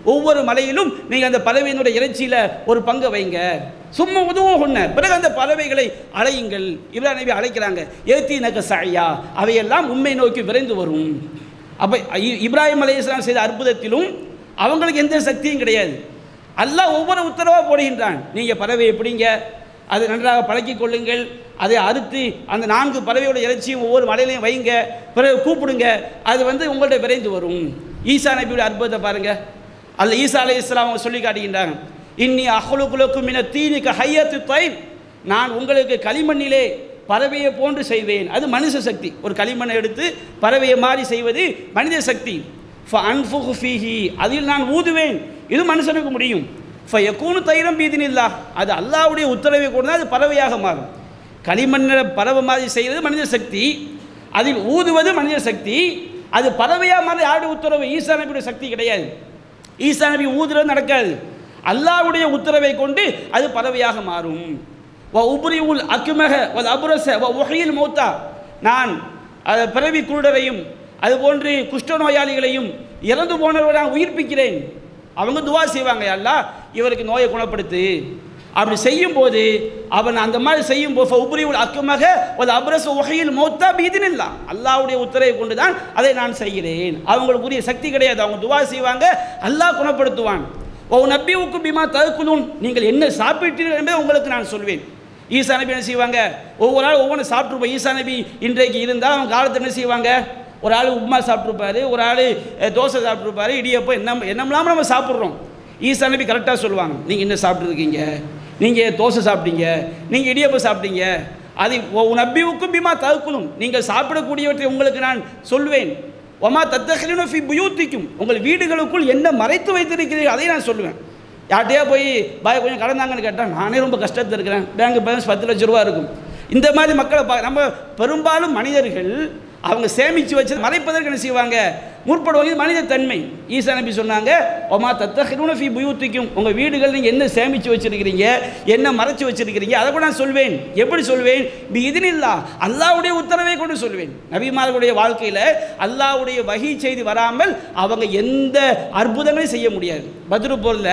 ஒவ்வொரு மலையிலும் நீங்கள் அந்த பறவையினுடைய இறைச்சியில் ஒரு பங்கை வைங்க சும்மா உதவும் ஒன்று பிறகு அந்த பறவைகளை அழையுங்கள் இப்ராஹிம் நபி அழைக்கிறாங்க ஏத்தி நக சாயா அவையெல்லாம் உண்மை நோக்கி விரைந்து வரும் அப்போ இப்ராஹிம் அலையாம் செய்த அற்புதத்திலும் அவங்களுக்கு எந்த சக்தியும் கிடையாது அல்லாஹ் ஒவ்வொரு உத்தரவாக போடுகின்றான் நீங்கள் பறவையை பிடிங்க அதை நன்றாக பழக்கிக் கொள்ளுங்கள் அதை அறுத்து அந்த நான்கு பறவையோட இறைச்சியும் ஒவ்வொரு மலையிலையும் வைங்க பிறகு கூப்பிடுங்க அது வந்து உங்கள்ட்ட விரைந்து வரும் ஈசா நபியோட அற்புதத்தை பாருங்க அல்ல ஈசா அலை இஸ்லாம் அவங்க சொல்லி காட்டுகின்றாங்க இன்னி அஹ்லுக்குலக்கும் மின தீனிக்க ஹையத்து தொயின் நான் உங்களுக்கு களிமண்ணிலே பறவையை போன்று செய்வேன் அது மனுஷ சக்தி ஒரு களிமண்ணை எடுத்து பறவையை மாறி செய்வது மனித சக்தி அன்ஃபுஹு ஃபீஹி அதில் நான் ஊதுவேன் இது மனுஷனுக்கு முடியும் ஃபயக்கூனு தைரம் பீதினில்லா அது அல்லாவுடைய உத்தரவை கொண்டு தான் அது பறவையாக மாறும் களிமண்ணில் பறவை மாதிரி செய்கிறது மனித சக்தி அதில் ஊதுவது மனித சக்தி அது பறவையாக மாறி யாருடைய உத்தரவு ஈசா நபியுடைய சக்தி கிடையாது ஈசா நபி ஊதுறது நடக்காது அல்லாவுடைய உத்தரவை கொண்டு அது பறவையாக மாறும் வ உபரி உல் அக்குமக வ அபுரச வ உகையில் மௌத்தா நான் அது பிறவி குருடரையும் அதுபோன்று குஷ்ட நோயாளிகளையும் இறந்து போனவரை நான் உயிர்ப்பிக்கிறேன் அவங்க துவா செய்வாங்க அல்லா இவருக்கு நோயை குணப்படுத்து அப்படி செய்யும்போது அவன் அந்த மாதிரி செய்யும் போது உபரி உல் அக்குமக ஒரு அபரச உகையில் மௌத்தா பீதினில்லா அல்லாவுடைய உத்தரவை கொண்டு தான் அதை நான் செய்கிறேன் அவங்களுக்குரிய சக்தி கிடையாது அவங்க துவா செய்வாங்க அல்லாஹ் குணப்படுத்துவான் ஓ நபிவுக்கு பிமா தகுக்குதும் நீங்கள் என்ன சாப்பிட்டீர்கள் என்பதை உங்களுக்கு நான் சொல்வேன் ஈசா நபி என்ன செய்வாங்க ஒவ்வொரு நாள் ஒவ்வொன்று சாப்பிட்ருப்போம் ஈசா நபி இன்றைக்கு இருந்தால் அவங்க காலத்தில் என்ன செய்வாங்க ஒரு ஆள் உப்புமா சாப்பிட்ருப்பாரு ஒரு ஆள் தோசை சாப்பிட்ருப்பாரு இடியப்போ என்ன என்னமெல்லாம் நம்ம சாப்பிட்றோம் ஈசா நபி கரெக்டாக சொல்லுவாங்க நீங்கள் என்ன சாப்பிட்ருக்கீங்க நீங்கள் தோசை சாப்பிட்டீங்க நீங்கள் இடியப்பம் சாப்பிட்டீங்க அது நபிவுக்கும் பிமா தகுக்குதும் நீங்கள் சாப்பிடக்கூடியவற்றை உங்களுக்கு நான் சொல்வேன் ஒமா தத்தகலினோ ஃபி புயூத்திக்கும் உங்கள் வீடுகளுக்குள் என்ன மறைத்து வைத்திருக்கிறீர்கள் அதை நான் சொல்லுவேன் யார்கிட்டயா போய் பாய் கொஞ்சம் கடந்தாங்கன்னு கேட்டால் நானே ரொம்ப கஷ்டத்தில் இருக்கிறேன் பேங்க் பேலன்ஸ் பத்து லட்ச ரூபா இருக்கும் இந்த மாதிரி மக்களை பா நம்ம பெரும்பாலும் மனிதர்கள் அவங்க சேமித்து வச்சு மறைப்பதற்கு என்ன செய்வாங்க முற்படுவாங்க இது மனித தன்மை ஈசா நபி சொன்னாங்க ஒமா தத்தஹிருன ஃபி புயூத்திக்கும் உங்கள் வீடுகள் நீங்கள் என்ன சேமித்து வச்சிருக்கிறீங்க என்ன மறைச்சு வச்சிருக்கிறீங்க அதை கூட நான் சொல்வேன் எப்படி சொல்வேன் பி இதனில்லா அல்லாவுடைய உத்தரவை கொண்டு சொல்வேன் நபிமார்களுடைய வாழ்க்கையில் அல்லாவுடைய வகை செய்தி வராமல் அவங்க எந்த அற்புதங்களையும் செய்ய முடியாது பத்ரு போரில்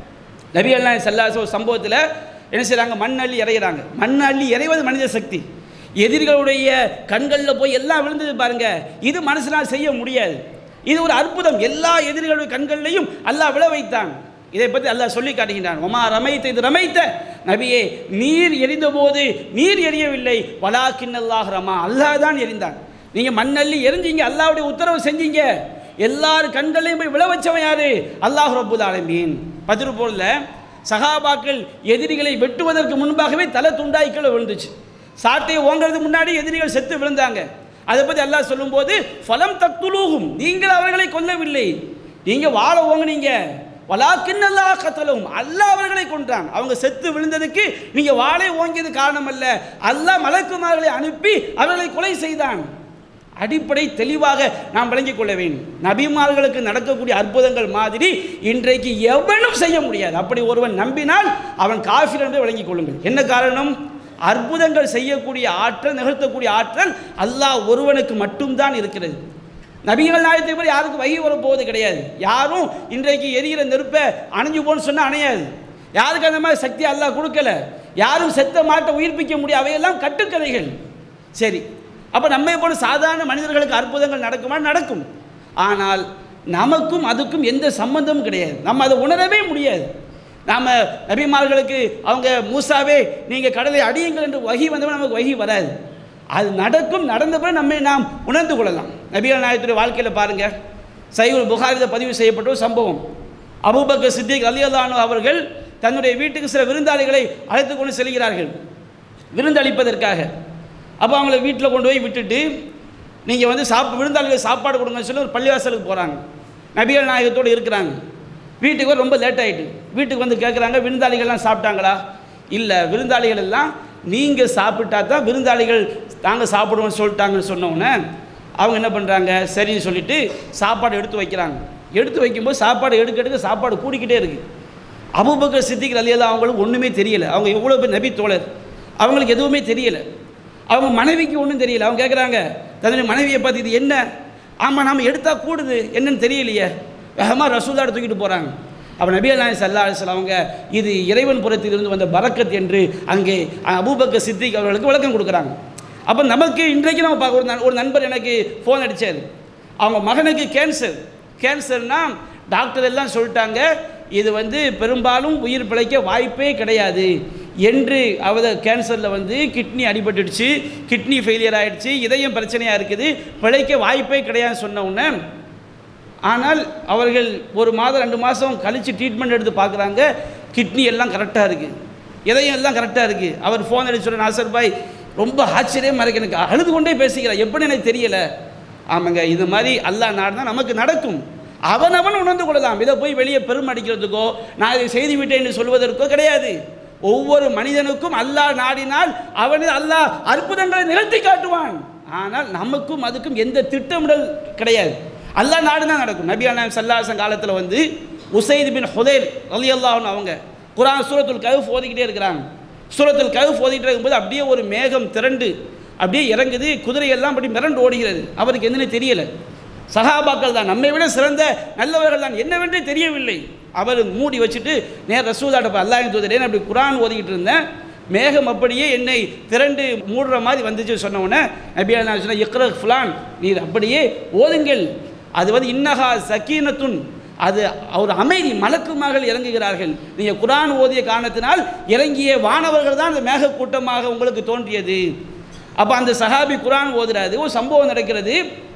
நபி அல்லா சல்லாச ஒரு சம்பவத்தில் என்ன செய்கிறாங்க மண் அள்ளி இறையிறாங்க மண் அள்ளி இறைவது மனித சக்தி எதிரிகளுடைய கண்களில் போய் எல்லாம் விழுந்தது பாருங்க இது மனசினால் செய்ய முடியாது இது ஒரு அற்புதம் எல்லா எதிரிகளுடைய கண்கள்லையும் அல்லாஹ் விழ வைத்தான் இதை பற்றி அல்லாஹ் சொல்லி காட்டுகின்றான் ஒமா ரமைத்த இது ரமைத்த நபியே நீர் எரிந்தபோது நீர் எரியவில்லை வலாக்கின் அல்லாஹ் ரமா அல்லாஹ் தான் எரிந்தான் நீங்கள் மண்ணள்ளி எரிஞ்சீங்க அல்லாவுடைய உத்தரவு செஞ்சீங்க எல்லார் கண்களையும் போய் விழ வச்சவன் யாரு அல்லாஹ் ரப்புல் ஆலமீன் பதிரு போல சகாபாக்கள் எதிரிகளை வெட்டுவதற்கு முன்பாகவே தலை துண்டாய்க்கள் விழுந்துச்சு சாட்டையை ஓங்கிறதுக்கு முன்னாடி எதிரிகள் செத்து விழுந்தாங்க அதை பற்றி அல்லாஹ் சொல்லும்போது ஃபலம் தத்துலூகும் நீங்கள் அவர்களை கொல்லவில்லை நீங்கள் வாழ ஓங்குனீங்க வலாக்கின் அல்லாஹ் கத்தலும் அல்லாஹ் அவர்களை கொன்றான் அவங்க செத்து விழுந்ததுக்கு நீங்கள் வாழை ஓங்கியது காரணம் அல்ல அல்லாஹ் மலக்குமார்களை அனுப்பி அவர்களை கொலை செய்தான் அடிப்படை தெளிவாக நாம் விளங்கிக் கொள்ள வேண்டும் நபிமார்களுக்கு நடக்கக்கூடிய அற்புதங்கள் மாதிரி இன்றைக்கு எவனும் செய்ய முடியாது அப்படி ஒருவன் நம்பினால் அவன் காஃபிர் என்று விளங்கிக் கொள்ளுங்கள் என்ன காரணம் அற்புதங்கள் செய்யக்கூடிய ஆற்றல் நிகழ்த்தக்கூடிய ஆற்றல் அல்லாஹ் ஒருவனுக்கு மட்டும்தான் இருக்கிறது நபிகள் நாயத்தை போல யாருக்கும் வகி வரப்போவது கிடையாது யாரும் இன்றைக்கு எரிகிற நெருப்பை அணைஞ்சு போன்னு சொன்னால் அணையாது யாருக்கு அந்த மாதிரி சக்தி அல்லாஹ் கொடுக்கல யாரும் செத்த மாட்டை உயிர்ப்பிக்க முடியும் அவையெல்லாம் கட்டுக்கதைகள் சரி அப்போ நம்மை போல சாதாரண மனிதர்களுக்கு அற்புதங்கள் நடக்குமா நடக்கும் ஆனால் நமக்கும் அதுக்கும் எந்த சம்பந்தமும் கிடையாது நம்ம அதை உணரவே முடியாது நாம் நபிமார்களுக்கு அவங்க மூசாவே நீங்கள் கடலை அடியுங்கள் என்று வகி வந்தவன் நமக்கு வகி வராது அது நடக்கும் நடந்த பிறகு நம்மை நாம் உணர்ந்து கொள்ளலாம் நபிகள் நாயகத்துடைய வாழ்க்கையில் பாருங்கள் சைகுல் புகாரித பதிவு செய்யப்பட்ட ஒரு சம்பவம் அபூபக்கர் சித்திக் அலியல்லானு அவர்கள் தன்னுடைய வீட்டுக்கு சில விருந்தாளிகளை அழைத்து கொண்டு செல்கிறார்கள் விருந்தளிப்பதற்காக அப்போ அவங்கள வீட்டில் கொண்டு போய் விட்டுட்டு நீங்கள் வந்து சாப் விருந்தாளிகள் சாப்பாடு கொடுங்கன்னு சொல்லி ஒரு பள்ளிவாசலுக்கு போகிறாங்க நபிகள் நாயகத்தோடு இருக்கிறாங்க வீட்டுக்கு வர ரொம்ப லேட் ஆகிட்டு வீட்டுக்கு வந்து கேட்குறாங்க விருந்தாளிகள்லாம் சாப்பிட்டாங்களா இல்லை விருந்தாளிகள் எல்லாம் நீங்கள் சாப்பிட்டா தான் விருந்தாளிகள் நாங்கள் சாப்பிடுவோம்னு சொல்லிட்டாங்கன்னு சொன்னோன்னே அவங்க என்ன பண்ணுறாங்க சரின்னு சொல்லிட்டு சாப்பாடு எடுத்து வைக்கிறாங்க எடுத்து வைக்கும்போது சாப்பாடு எடுக்க எடுக்க சாப்பாடு கூடிக்கிட்டே இருக்குது அபுபக்கர் சித்திக் அலியெல்லாம் அவங்களுக்கு ஒன்றுமே தெரியல அவங்க எவ்வளோ பேர் நபி தோழர் அவங்களுக்கு எதுவுமே தெரியல அவங்க மனைவிக்கு ஒன்றும் தெரியல அவங்க கேட்குறாங்க தன்னுடைய மனைவியை பார்த்து இது என்ன ஆமாம் நாம் எடுத்தால் கூடுது என்னன்னு தெரியலையே வேகமாக ரசூல்லாட தூக்கிட்டு போகிறாங்க அப்போ நபி அல்லாஹ் சல்லா அலிஸ்லாம் அவங்க இது இறைவன் புறத்திலிருந்து வந்த பரக்கத் என்று அங்கே அபூபக்கர் சித்திக் அவர்களுக்கு விளக்கம் கொடுக்குறாங்க அப்போ நமக்கு இன்றைக்கு நம்ம பார்க்க ஒரு நண்- ஒரு நண்பர் எனக்கு ஃபோன் அடித்தார் அவங்க மகனுக்கு கேன்சர் கேன்சர்னா டாக்டர் எல்லாம் சொல்லிட்டாங்க இது வந்து பெரும்பாலும் உயிர் பிழைக்க வாய்ப்பே கிடையாது என்று அவத கேன்சரில் வந்து கிட்னி அடிபட்டுடுச்சு கிட்னி ஃபெயிலியர் ஆயிடுச்சு இதயம் பிரச்சனையாக இருக்குது பிழைக்க வாய்ப்பே கிடையாதுன்னு சொன்ன உடனே ஆனால் அவர்கள் ஒரு மாதம் ரெண்டு மாதம் கழித்து ட்ரீட்மெண்ட் எடுத்து பார்க்குறாங்க கிட்னி எல்லாம் கரெக்டாக இருக்குது இதயம் எல்லாம் கரெக்டாக இருக்குது அவர் ஃபோன் அடிச்சு சொல்ற நாசர் பாய் ரொம்ப ஆச்சரியமாக இருக்கு எனக்கு அழுது கொண்டே பேசிக்கிறார் எப்படி எனக்கு தெரியல ஆமாங்க இது மாதிரி அல்லாஹ் நாடுனா நமக்கு நடக்கும் அவனவன் உணர்ந்து கொள்ளலாம் இதை போய் வெளியே பெரும் அடிக்கிறதுக்கோ நான் இதை செய்து விட்டேன் என்று சொல்வதற்கோ கிடையாது ஒவ்வொரு மனிதனுக்கும் அல்லாஹ் நாடினால் அவனது அல்லாஹ் அற்புதங்களை நிகழ்த்தி காட்டுவான் ஆனால் நமக்கும் அதுக்கும் எந்த திட்டமிடல் கிடையாது அல்லாஹ் நாடு தான் நடக்கும் நபி அண்ணா சல்லாசன் காலத்தில் வந்து உசைத் பின் ஹுதைல் அலி அல்லாஹ்னு அவங்க குரான் சூரத்துல் கவுஃப் ஓதிக்கிட்டே இருக்கிறாங்க சூரத்துல் கவுஃப் ஓதிக்கிட்டு இருக்கும்போது அப்படியே ஒரு மேகம் திரண்டு அப்படியே இறங்குது குதிரையெல்லாம் அப்படி மிரண்டு ஓடுகிறது அவருக்கு என்னன்னு தெரியல சகாபாக்கள் தான் நம்மை விட சிறந்த நல்லவர்கள் தான் என்னவென்றே தெரியவில்லை அவர் மூடி வச்சுட்டு நேர் ரசூதாட்ட அல்லாஹ் தூதரேன்னு அப்படி குரான் ஓதிக்கிட்டு இருந்தேன் மேகம் அப்படியே என்னை திரண்டு மூடுற மாதிரி வந்துச்சு சொன்ன உடனே நபியா நான் சொன்ன இக்ர ஃபுலான் நீர் அப்படியே ஓதுங்கள் அது வந்து இன்னஹா சக்கீனத்துன் அது ஒரு அமைதி மலக்குமாக இறங்குகிறார்கள் நீங்கள் குரான் ஓதிய காரணத்தினால் இறங்கிய வானவர்கள் தான் அந்த மேக கூட்டமாக உங்களுக்கு தோன்றியது அப்போ அந்த சஹாபி குரான் ஓதுறாரு ஒரு சம்பவம் நடக்கிறது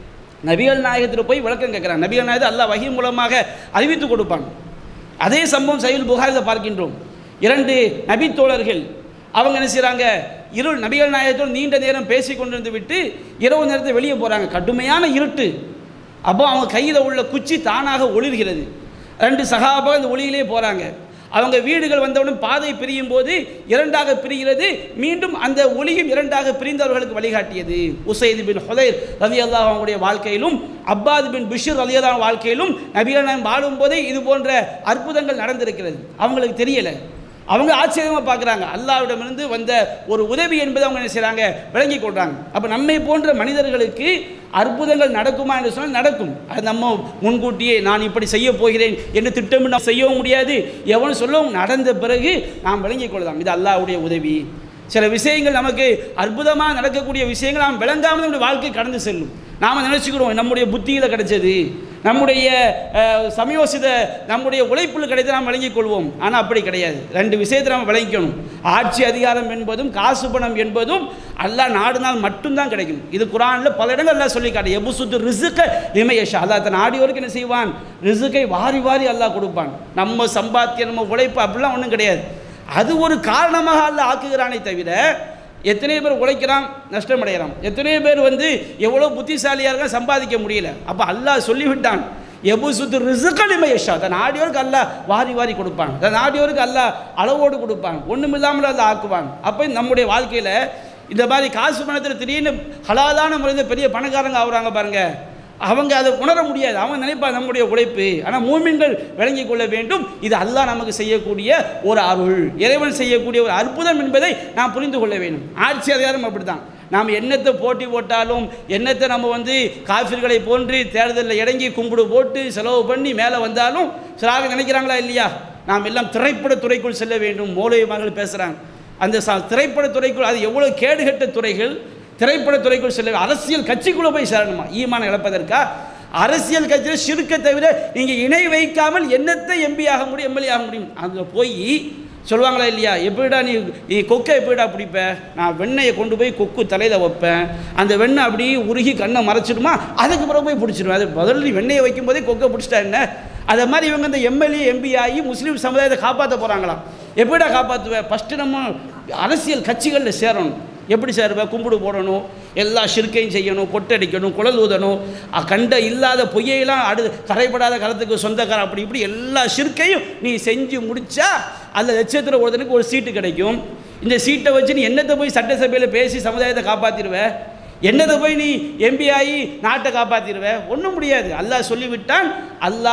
நபிகள் நாயகத்தில் போய் விளக்கம் கேட்குறாங்க நபிகள் நாயகத்தை அல்லாஹ் வகி மூலமாக அறிவித்து கொடுப்பாங்க அதே சம்பவம் சைல் புகாரில் பார்க்கின்றோம் இரண்டு நபி தோழர்கள் அவங்க என்ன செய்கிறாங்க இருள் நபிகள் நாயகத்தோடு நீண்ட நேரம் பேசி கொண்டிருந்து விட்டு இரவு நேரத்தில் வெளியே போகிறாங்க கடுமையான இருட்டு அப்போ அவங்க கையில் உள்ள குச்சி தானாக ஒளிர்கிறது ரெண்டு சகாபாக அந்த ஒளியிலே போகிறாங்க அவங்க வீடுகள் வந்தவுடன் பாதை பிரியும் போது இரண்டாக பிரிகிறது மீண்டும் அந்த ஒளியும் இரண்டாக பிரிந்தவர்களுக்கு வழிகாட்டியது உசைது பின் ஹுதைர் ரவி அல்லாஹ் அவங்களுடைய வாழ்க்கையிலும் அப்பாது பின் பிஷர் ரலி அல்லாஹ் வாழ்க்கையிலும் நபிகள் நாயகம் வாழும்போதே இது போன்ற அற்புதங்கள் நடந்திருக்கிறது அவங்களுக்கு தெரியலை அவங்க ஆச்சரியமாக பார்க்குறாங்க அல்லாவிடமிருந்து வந்த ஒரு உதவி என்பதை அவங்க என்ன செய்கிறாங்க விளங்கி கொள்கிறாங்க அப்போ நம்மை போன்ற மனிதர்களுக்கு அற்புதங்கள் நடக்குமா என்று சொன்னால் நடக்கும் அது நம்ம முன்கூட்டியே நான் இப்படி செய்ய போகிறேன் என்று திட்டமிட்டு நாம் செய்யவும் முடியாது எவனும் சொல்லவும் நடந்த பிறகு நாம் விளங்கிக் கொள்ளலாம் இது அல்லாஹ்வுடைய உதவி சில விஷயங்கள் நமக்கு அற்புதமாக நடக்கக்கூடிய விஷயங்கள் நாம் விளங்காமல் நம்முடைய வாழ்க்கை கடந்து செல்லும் நாம் நினச்சிக்கிறோம் நம்முடைய புத்தியில் கிடைச்சது நம்முடைய அஹ், சமயோசித நம்முடைய உழைப்பில் கிடைத்து நாம் விளங்கிக் கொள்வோம் ஆனால் அப்படி கிடையாது ரெண்டு விஷயத்தை நாம் விளங்கிக்கணும் ஆட்சி அதிகாரம் என்பதும் காசு பணம் என்பதும் அல்லாஹ் நாடுனால் மட்டும்தான் கிடைக்கும் இது குரானில் பல இடங்கள் எல்லாம் சொல்லி காட்டு எபு சுத்து ரிசுக்க நிமையஷா அல்லாஹ் தன் ஆடியோருக்கு என்ன செய்வான் ரிசுக்கை வாரி வாரி அல்லாஹ் கொடுப்பான் நம்ம சம்பாத்தியம் நம்ம உழைப்பு அப்படிலாம் ஒன்றும் கிடையாது அது ஒரு காரணமாக அல்லாஹ் ஆக்குகிறானே தவிர எத்தனை பேர் உழைக்கிறான் நஷ்டம் அடைகிறான் எத்தனை பேர் வந்து எவ்வளோ புத்திசாலியாக இருக்கான் சம்பாதிக்க முடியல அப்போ அல்லாஹ் சொல்லிவிட்டான் எபு சுத்து ரிசுக்களிமை யஷா தன் ஆடியோருக்கு அல்லாஹ் வாரி வாரி கொடுப்பான் தன் ஆடியோருக்கு அல்லாஹ் அளவோடு கொடுப்பான் ஒன்றும் இல்லாமல் அல்லாஹ் ஆக்குவான் அப்போ நம்முடைய வாழ்க்கையில் இந்த மாதிரி காசு பணத்தில் திடீர்னு ஹலாலான முறையில் பெரிய பணக்காரங்க ஆகுறாங்க பாருங்க அவங்க அதை உணர முடியாது அவங்க நினைப்பாங்க நம்முடைய உழைப்பு ஆனால் மூமின்கள் விளங்கிக் கொள்ள வேண்டும் இது அல்லாஹ் நமக்கு செய்யக்கூடிய ஒரு அருள் இறைவன் செய்யக்கூடிய ஒரு அற்புதம் என்பதை நாம் புரிந்து கொள்ள வேண்டும் ஆட்சி அதிகாரம் அப்படித்தான் நாம் என்னத்தை போட்டி போட்டாலும் என்னத்தை நம்ம வந்து காஃபிர்களை போன்று தேர்தலில் இறங்கி கும்பிடு போட்டு செலவு பண்ணி மேலே வந்தாலும் சிலாக நினைக்கிறாங்களா இல்லையா நாம் எல்லாம் திரைப்படத் துறைக்குள் செல்ல வேண்டும் மூலை மகள் பேசுகிறாங்க அந்த ச திரைப்படத் துறைக்குள் அது எவ்வளோ கேடுகட்ட துறைகள் திரைப்படத் துறைக்குள் செல்ல அரசியல் கட்சிக்குள்ளே போய் சேரணுமா ஈமான இழப்பதற்கா அரசியல் கட்சியில் சிறுக்க தவிர நீங்கள் இணை வைக்காமல் என்னத்தை எம்பி ஆக முடியும் எம்எல்ஏ ஆக முடியும் அங்கே போய் சொல்லுவாங்களா இல்லையா எப்படிடா நீ நீ கொக்கை எப்படிடா பிடிப்ப நான் வெண்ணெயை கொண்டு போய் கொக்கு தலையில் வைப்பேன் அந்த வெண்ணெய் அப்படியே உருகி கண்ணை மறைச்சிடுமா அதுக்கு பிறகு போய் பிடிச்சிடுவேன் அது முதல்ல நீ வெண்ணெயை வைக்கும்போதே கொக்கை பிடிச்சிட்டா என்ன அதை மாதிரி இவங்க இந்த எம்எல்ஏ எம்பி ஆகி முஸ்லீம் சமுதாயத்தை காப்பாற்ற போகிறாங்களாம் எப்படிடா காப்பாற்றுவேன் ஃபஸ்ட்டு நம்ம அரசியல் கட்சிகளில் சேரணும் எப்படி சேருவேன் கும்பிடு போடணும் எல்லா ஷிர்கையும் செய்யணும் கொட்டடிக்கணும் குழல் ஊதணும் அ, கண்ட இல்லாத பொய்யெல்லாம் அடு கரைப்படாத காலத்துக்கு சொந்தக்காரன் அப்படி இப்படி எல்லா ஷிர்கையும் நீ செஞ்சு முடிச்சா அந்த லட்சத்தில் ஒருத்தனுக்கு ஒரு சீட்டு கிடைக்கும் இந்த சீட்டை வச்சு நீ என்னத்தை போய் சட்டசபையில் பேசி சமுதாயத்தை காப்பாற்றிடுவ என்னதை போய் நீ எம்பி ஆகி நாட்டை காப்பாற்றிடுவ ஒன்றும் முடியாது அல்லாஹ் சொல்லிவிட்டான் அல்லாஹ்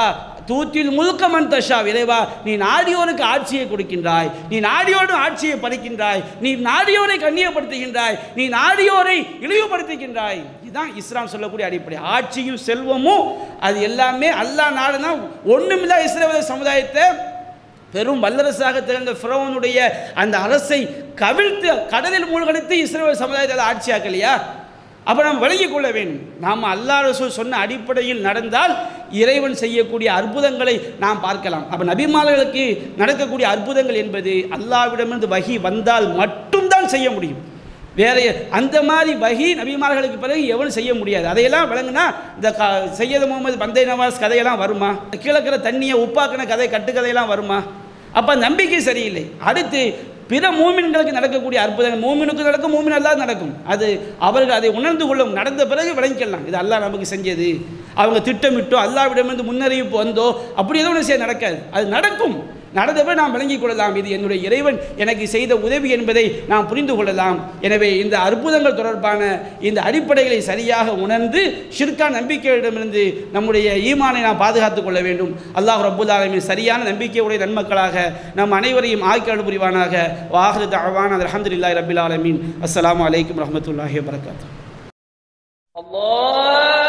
தூத்தில் முழுக்க மன் தஷா இறைவா நீ நாடியோனுக்கு ஆட்சியை கொடுக்கின்றாய் நீ நாடியோடு ஆட்சியை பறிக்கின்றாய் நீ நாடியோரை கண்ணியப்படுத்துகின்றாய் நீ நாடியோரை இழிவுபடுத்துகின்றாய் இதுதான் இஸ்லாம் சொல்லக்கூடிய அடிப்படை ஆட்சியும் செல்வமும் அது எல்லாமே அல்லாஹ் நாடுனா ஒண்ணுமில்லா இஸ்ரேல் சமுதாயத்தை பெரும் வல்லரசாக திகழ்ந்த ஃபிரௌனுடைய அந்த அரசை கவிழ்த்து கடலில் மூழ்கடித்து இஸ்ரேல் சமுதாயத்தை ஆட்சியாக்கலையா அப்போ நாம் விளங்கிக் கொள்ள வேண்டும் நாம் அல்லாஹ் ரசூல் சொன்ன அடிப்படையில் நடந்தால் இறைவன் செய்யக்கூடிய அற்புதங்களை நாம் பார்க்கலாம் அப்போ நபிமார்களுக்கு நடக்கக்கூடிய அற்புதங்கள் என்பது அல்லாவிடமிருந்து வகி வந்தால் மட்டும்தான் செய்ய முடியும் வேற அந்த மாதிரி வகி நபிமார்களுக்கு பிறகு எவனும் செய்ய முடியாது அதையெல்லாம் விளங்குனா இந்த க சையது முகமது பந்தே நவாஸ் கதையெல்லாம் வருமா கீழக்கிற தண்ணியை உப்பாக்கின கதை கட்டுக்கதையெல்லாம் வருமா அப்போ நம்பிக்கை சரியில்லை அடுத்து பிற மூமின்களுக்கு நடக்கக்கூடிய அற்புதங்கள் மூமினுக்கு நடக்கும் மூமின் அல்லாது நடக்கும் அது அவர்கள் அதை உணர்ந்து கொள்ளும் நடந்த பிறகு விளங்கிக்கலாம் இது அல்லாஹ் நமக்கு செஞ்சது அவங்க திட்டமிட்டோ அல்லாவிடமிருந்து முன்னறிவிப்பு வந்தோ அப்படி எதுவும் செய்ய நடக்காது அது நடக்கும் நடந்தபடி நாம் விளங்கிக் கொள்ளலாம் இது என்னுடைய இறைவன் எனக்கு செய்த உதவி என்பதை நாம் புரிந்து கொள்ளலாம் எனவே இந்த அற்புதங்கள் தொடர்பான இந்த அடிப்படைகளை சரியாக உணர்ந்து ஷிர்கா நம்பிக்கையிடமிருந்து நம்முடைய ஈமானை நாம் பாதுகாத்துக் கொள்ள வேண்டும் அல்லாஹ் ரப்புல் ஆலமீன் சரியான நம்பிக்கையுடைய நன்மக்களாக நம் அனைவரையும் ஆய்க்காடு புரிவானாக வாஹரு தவான் அலமதுல்லாஹி ரபில் ஆலமீன் அஸ்ஸலாமு அலைக்கும் ரஹமத்துல்லாஹி வபரகாத்துஹு الله